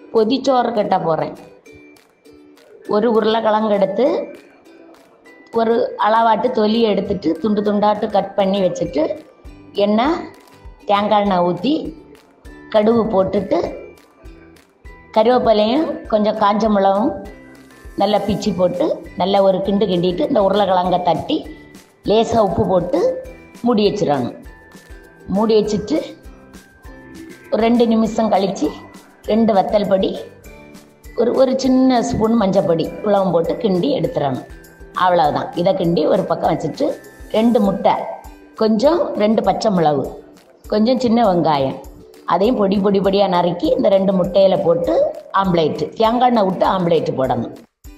பொதிச்சோறு கட்ட போகிறேன் ஒரு உருளைக்கிழங்கு எடுத்து ஒரு அளவாட்டு தொலி எடுத்துட்டு துண்டு துண்டாட்டு கட் பண்ணி வச்சுட்டு எண்ணெய் தேங்காய் எண்ணெய் ஊற்றி கடுகு போட்டுட்டு கருவேப்பிலையும் கொஞ்சம் காஞ்ச மிளகும் நல்லா பிச்சு போட்டு நல்லா ஒரு கிண்டு கிண்டிட்டு இந்த உருளைக்கிழங்க தட்டி லேசாக உப்பு போட்டு மூடி வச்சிடணும் மூடி வச்சுட்டு ஒரு ரெண்டு நிமிஷம் கழித்து ரெண்டு வத்தல் பொடி ஒரு ஒரு சின்ன ஸ்பூன் மஞ்சப்பொடி இவ்வளவும் போட்டு கிண்டி எடுத்துடணும் அவ்வளவுதான் இதை கிண்டி ஒரு பக்கம் வச்சுட்டு ரெண்டு முட்டை கொஞ்சம் ரெண்டு பச்சை மிளகு கொஞ்சம் சின்ன வெங்காயம் அதையும் பொடி பொடி பொடியாக நறுக்கி இந்த ரெண்டு முட்டையில் போட்டு ஆம்லேட்டு தேங்காய் எண்ணெய் விட்டு ஆம்லேட்டு போடணும்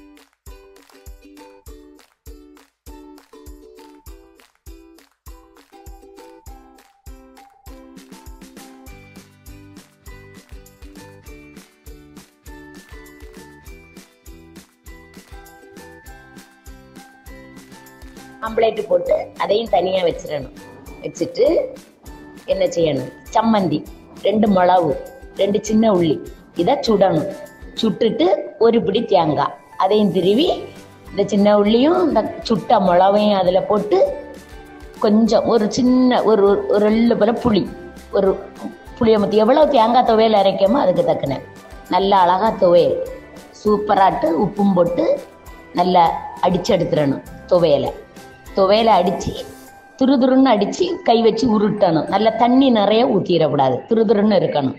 ஆம்லேட்டு போட்டு அதையும் தனியாக வச்சிடணும் வச்சுட்டு என்ன செய்யணும் சம்மந்தி ரெண்டு மிளகு ரெண்டு சின்ன உள்ளி இதை சுடணும் சுட்டுட்டு ஒரு பிடி தேங்காய் அதையும் திருவி இந்த சின்ன உள்ளியும் இந்த சுட்ட மிளகையும் அதில் போட்டு கொஞ்சம் ஒரு சின்ன ஒரு ஒரு எள்ளு போல புளி ஒரு புளியை மத்தி எவ்வளோ தேங்காய் துவையல் அரைக்கமோ அதுக்கு தக்கன நல்ல அழகாக துவையல் சூப்பராட்டு உப்பும் போட்டு நல்லா அடிச்சு எடுத்துடணும் துவையலை துவையலை அடித்து துருதுருன்னு அடித்து கை வச்சு உருட்டணும் நல்ல தண்ணி நிறைய ஊற்றிடக்கூடாது துருதுருன்னு இருக்கணும்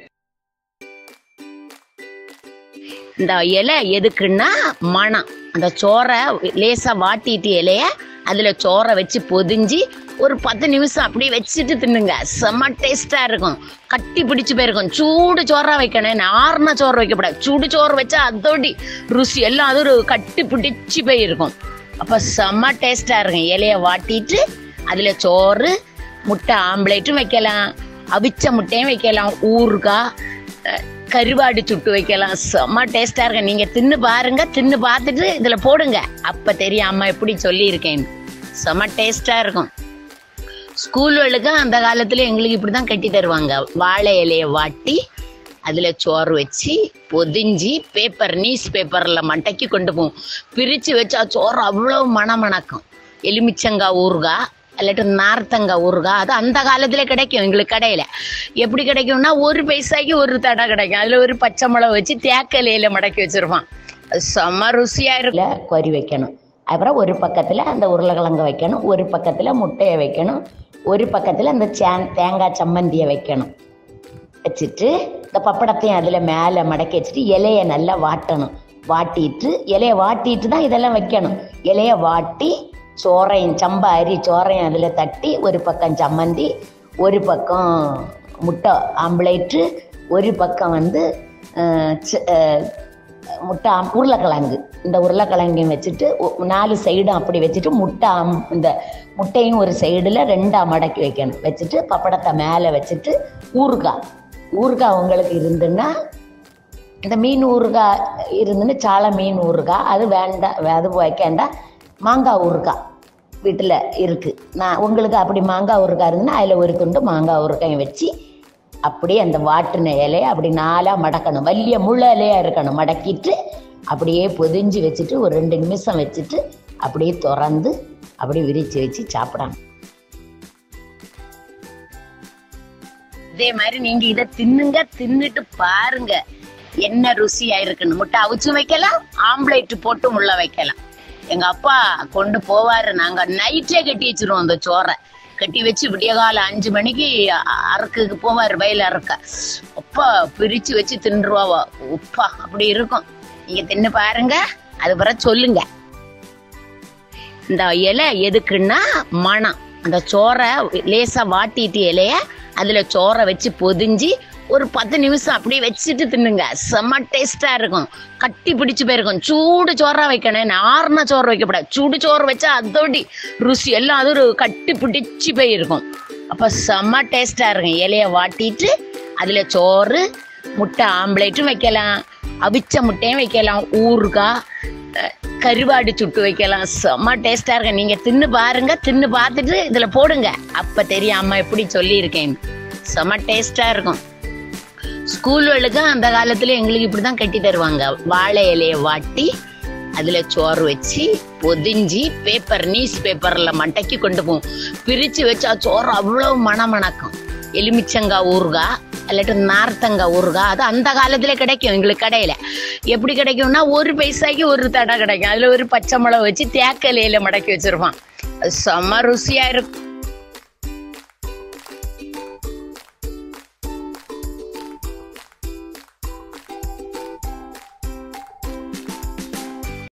இந்த இலை எதுக்குன்னா மணம் அந்த சோறை லேசாக வாட்டிட்டு இலைய அதில் சோறை வச்சு பொதிஞ்சு ஒரு பத்து நிமிஷம் அப்படியே வச்சுட்டு தின்னுங்க செம்ம டேஸ்ட்டாக இருக்கும் கட்டி பிடிச்சு போயிருக்கும் சூடு சோறா வைக்கணும் ஆறுன சோறு வைக்கக்கூடாது சூடு சோறு வச்சா அதோடி ருசி எல்லாம் அது ஒரு கட்டி பிடிச்சு போயிருக்கும் அப்போ செம்ம டேஸ்ட்டாக இருக்கும் இலைய வாட்டிட்டு அதில் சோறு முட்டை ஆம்லேட்டும் வைக்கலாம் அவிச்ச முட்டையும் வைக்கலாம் ஊறுகாய் அஹ், கருவாடு சுட்டு வைக்கலாம் செம்ம டேஸ்ட்டாக இருக்கும் நீங்கள் தின்னு பாருங்க தின்னு பார்த்துட்டு இதில் போடுங்க அப்போ தெரியும் அம்மா எப்படி சொல்லியிருக்கேன் செம்ம டேஸ்ட்டாக இருக்கும் ஸ்கூல்களுக்கு அந்த காலத்தில் எங்களுக்கு இப்படி தான் கட்டி தருவாங்க வாழை இலையை வாட்டி அதில் சோறு வச்சு பொதிஞ்சு பேப்பர் நியூஸ் பேப்பரில் மட்டைக்கு கொண்டு போவோம் பிரித்து வச்சா சோறு அவ்வளோ மணமணக்கும் எலுமிச்சங்காய் ஊறுகாய் இல்லாட்டி நார்த்தங்காய் ஊறுகாய் அது அந்த காலத்தில் கிடைக்கும் எங்களுக்கு கடையில் எப்படி கிடைக்கும்னா ஒரு பைசாய்க்கு ஒரு தடை கிடைக்கும் அதில் ஒரு பச்சை மிளகா வச்சு தேக்கலையில் மடக்கி வச்சுருப்பான் அது செம்ம ருசியாக இருக்கும் கொரி வைக்கணும் அப்புறம் ஒரு பக்கத்தில் அந்த உருளைக்கிழங்கு வைக்கணும் ஒரு பக்கத்தில் முட்டையை வைக்கணும் ஒரு பக்கத்தில் அந்த சேன் தேங்காய் சம்மந்தியை வைக்கணும் வச்சுட்டு இந்த பப்படத்தையும் அதில் மேலே மடக்கி வச்சுட்டு இலையை நல்லா வாட்டணும் வாட்டிட்டு இலையை வாட்டிட்டு தான் இதெல்லாம் வைக்கணும் இலையை வாட்டி சோறையும் சம்பா அரி சோறையும் அதில் தட்டி ஒரு பக்கம் சம்மந்தி ஒரு பக்கம் முட்டை ஆம்லேட்டு ஒரு பக்கம் வந்து அஹ், சி- அஹ், முட்டை ஆம் உருளைக்கிழங்கு இந்த உருளைக்கிழங்கையும் வச்சுட்டு ஒ- நாலு சைடும் அப்படி வச்சுட்டு முட்டை ஆம் இந்த முட்டையும் ஒரு சைடில் ரெண்டா மடக்கி வைக்கணும் வச்சுட்டு பப்படத்தை மேலே வச்சுட்டு ஊறுகாய் ஊறுகாய் உங்களுக்கு இருந்துன்னா இந்த மீன் ஊறுகாய் இருந்துன்னு சாலை மீன் ஊறுகாய் அது வேண்டாம் அது வைக்கண்டா மாங்காய் ஊறுகாய் வீட்டில் இருக்குது நான் உங்களுக்கு அப்படி மாங்காய் ஊறுகாய் இருந்துன்னா அதில் ஒரு துண்டு மாங்காய் ஊறுகாயும் வச்சு அப்படியே அந்த வாட்டின இலையை அப்படி நாலாக மடக்கணும் வலிய முள்ள இலையாக இருக்கணும் மடக்கிட்டு அப்படியே பொதிஞ்சு வச்சுட்டு ஒரு ரெண்டு நிமிஷம் வச்சுட்டு அப்படியே திறந்து அப்படியே விரித்து வச்சு சாப்பிடணும் இதே மாதிரி நீங்க இதை தின்னுங்க தின்னுட்டு பாருங்க என்ன ருசியா இருக்குன்னு முட்டை அவிச்சு வைக்கலாம் ஆம்லேட் போட்டு முள்ள வைக்கலாம் எங்க அப்பா கொண்டு போவாரு நாங்க நைட்டே கட்டி வச்சிருவோம் அந்த சோறை கட்டி வச்சு விடிய காலம் அஞ்சு மணிக்கு அ- அறுக்குக்கு போவார் வயல் அறுக்க அப்பா பிரிச்சு வச்சு தின்றுவாவோ உப்பா அப்படி இருக்கும் நீங்க தின்னு பாருங்க அது பிறகு சொல்லுங்க இந்த இலை எதுக்குன்னா மணம் அந்த சோறை லேசா வாட்டிட்டு இலைய அதுல சோறை வச்சு பொதிஞ்சு ஒரு பத்து நிமிஷம் அப்படியே வச்சுட்டு தின்னுங்க செம்ம டேஸ்டா இருக்கும் கட்டி பிடிச்சு போயிருக்கும் சூடு சோறா வைக்கணும் ஆறுன சோறு வைக்கக்கூடாது சூடு சோறு வச்சா அதோடி ருசி எல்லாம் அது ஒரு கட்டி பிடிச்சு போயிருக்கும் அப்ப செம்ம டேஸ்டா இருக்கும் இலைய வாட்டிட்டு அதுல சோறு முட்டை ஆம்லேட்டும் வைக்கலாம் அவிச்ச முட்டையும் வைக்கலாம் ஊறுகாய் அஹ், கருவாடு சுட்டு வைக்கலாம் செம்ம டேஸ்டா இருக்கும் நீங்க தின்னு பாருங்க தின்னு பார்த்துட்டு இதுல போடுங்க அப்ப தெரியும் அம்மா எப்படி சொல்லியிருக்கேன் செம்ம டேஸ்டா இருக்கும் ஸ்கூல்களுக்கு அந்த காலத்துல எங்களுக்கு இப்படிதான் கட்டி தருவாங்க வாழை இலைய வாட்டி அதுல சோறு வச்சு பொதிஞ்சு பேப்பர் நியூஸ் பேப்பர்ல மடக்கி கொண்டு போவோம் பிரிச்சு வச்சா சோறு அவ்வளவு மணமணக்கும் எலுமிச்சங்காய் ஊறுகாய் இல்லாட்டி நார்த்தங்காய் ஊறுகாய் அது அந்த காலத்துல கிடைக்கும் எங்களுக்கு கடையில எப்படி கிடைக்கும்னா ஒரு பைசாக்கு ஒரு தடை கிடைக்கும் அதுல ஒரு பச்சை மிளகா வச்சு தேக்கலையில மடக்கி வச்சிருப்பான் அது செம்ம ருசியா இருக்கும்